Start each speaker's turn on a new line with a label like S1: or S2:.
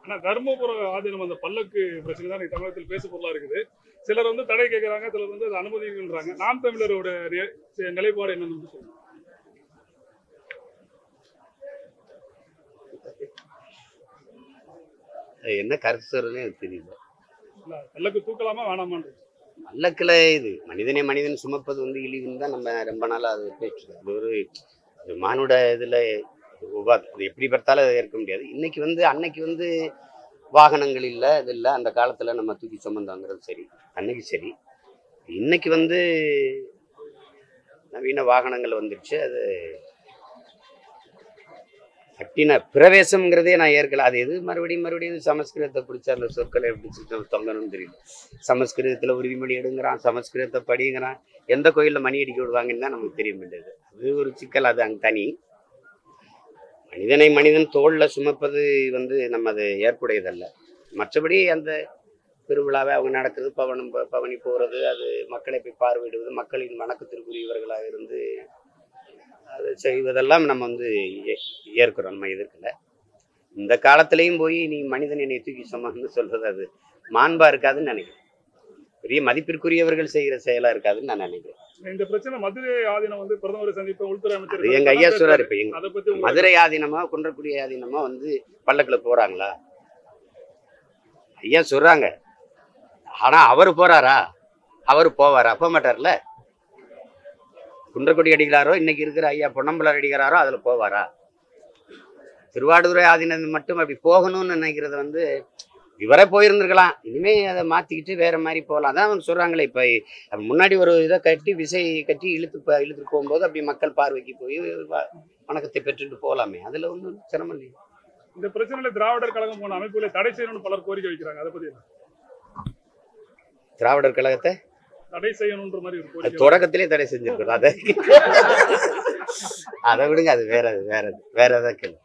S1: ஆனா தர்மபுர ஆதீனம் அந்த பல்லக்கு பிரச்சனை தான் இன்னைக்கு தமிழகத்தில் பேசு பொருளா இருக்குது சிலர் வந்து தடை கேட்கறாங்க சிலர் வந்து அதை அனுமதிங்கன்றாங்க நாம் தமிழரோட நே- நிலைப்பாடு என்னன்னு சொல்லுங்க
S2: அது என்ன கருத்து சொல்றதுன்னு எனக்கு தெரியல
S1: இல்ல, பல்லக்கு தூக்கலாமா வேணாமான்னு
S2: பல்லக்கில் இது மனிதனே மனிதன் சுமப்பது வந்து இழிவுன்னு தான் நம்ம ரொம்ப நாளாக அது பேச்சு அது ஒரு ஒரு மானுட இதில் உபாதை அது எப்படி பார்த்தாலும் அதை ஏற்க முடியாது இன்னைக்கு வந்து அன்னைக்கு வந்து வாகனங்கள் இல்லை இது இல்லை அந்த காலத்தில் நம்ம தூக்கி சுமந்தாங்கிறது சரி அன்னைக்கு சரி இன்னைக்கு வந்து நவீன வாகனங்கள் வந்துருச்சு அது கட்டின பிரவேசம்ங்கிறதே நான் ஏற்கல அது எது மறுபடியும் மறுபடியும் சமஸ்கிருதத்தை பிடிச்ச அந்த சொற்களை எப்படி சுத்தம் தொங்கணும்னு தெரியல சமஸ்கிருதத்தில் உறுதிமொழி எடுங்கிறான் சமஸ்கிருதத்தை படிங்கிறான் எந்த கோயிலில் மணி அடிக்க விடுவாங்கன்னு தான் நமக்கு தெரிய மாட்டேது அது ஒரு சிக்கல் அது அங்கே தனி மனிதனை மனிதன் தோளில் சுமப்பது வந்து நம்ம அது ஏற்புடையதல்ல மற்றபடி அந்த திருவிழாவை அவங்க நடக்குது பவனம் ப- பவனி போகிறது அது மக்களை போய் பார்வையிடுவது மக்களின் வணக்கத்திற்குரியவர்களாக இருந்து அது செய்வதெல்லாம் நம்ம வந்து ஏ- ஏற்கிறோம் நம்ம எதிர்க்கல இந்த காலத்திலையும் போய் நீ மனிதன் என்னை தூக்கி சுமந்து சொல்றது அது மாண்பா இருக்காதுன்னு நினைக்கிறேன் பெரிய மதிப்பிற்குரியவர்கள் செய்கிற செயலா இருக்காதுன்னு நான் நினைக்கிறேன்
S1: இந்த பிரச்சனை மதுரை ஆதீனம் வந்து பிரதமரை சந்திப்ப உள்துறை
S2: அது
S1: அமைச்சர்
S2: எங்க ஐயா சொல்றாரு இப்ப எங்க
S1: அதை பத்தி உங்களுக்கு
S2: மதுரை ஆதீனமா குன்றக்குடி ஆதீனமா வந்து பல்லக்குல போறாங்களா ஐயா சொல்றாங்க ஆனா அவர் போறாரா அவர் போவாரா போக மாட்டார்ல குன்றக்குடி அடிகளாரோ இன்னைக்கு இருக்கிற ஐயா பொன்னம்பலர் அடிகளாரோ அதுல போவாரா திருவாடுதுறை ஆதீனம் மட்டும் அப்படி போகணும்னு நினைக்கிறது வந்து இவரே போயிருந்திருக்கலாம் இனிமே அதை மாத்திக்கிட்டு வேற மாதிரி போகலாம் அதான் அவங்க சொல்றாங்களே இப்ப அப்ப முன்னாடி ஒரு இதை கட்டி விசை கட்டி இழுத்து ப- இழுத்துட்டு போகும்போது அப்படி மக்கள் பார்வைக்கு போய் வ- வணக்கத்தை பெற்றுட்டு போகலாமே அதுல ஒன்றும் சிரமம் இல்லை
S1: இந்த பிரச்சனையில திராவிடர் கழகம் போன அமைப்புகளை தடை செய்யணும்னு பலர் கோரிக்கை வைக்கிறாங்க அதை பத்தி என்ன?
S2: திராவிடர் கழகத்தை
S1: தடை செய்யணும்ன்ற மாதிரி ஒரு
S2: அது
S1: கோரிக்கை
S2: தொடக்கத்திலே தடை செஞ்சிருக்கிறோம் அதை அதை விடுங்க அது வேற அது வேற அது வேற ஏதாவது கேள்வி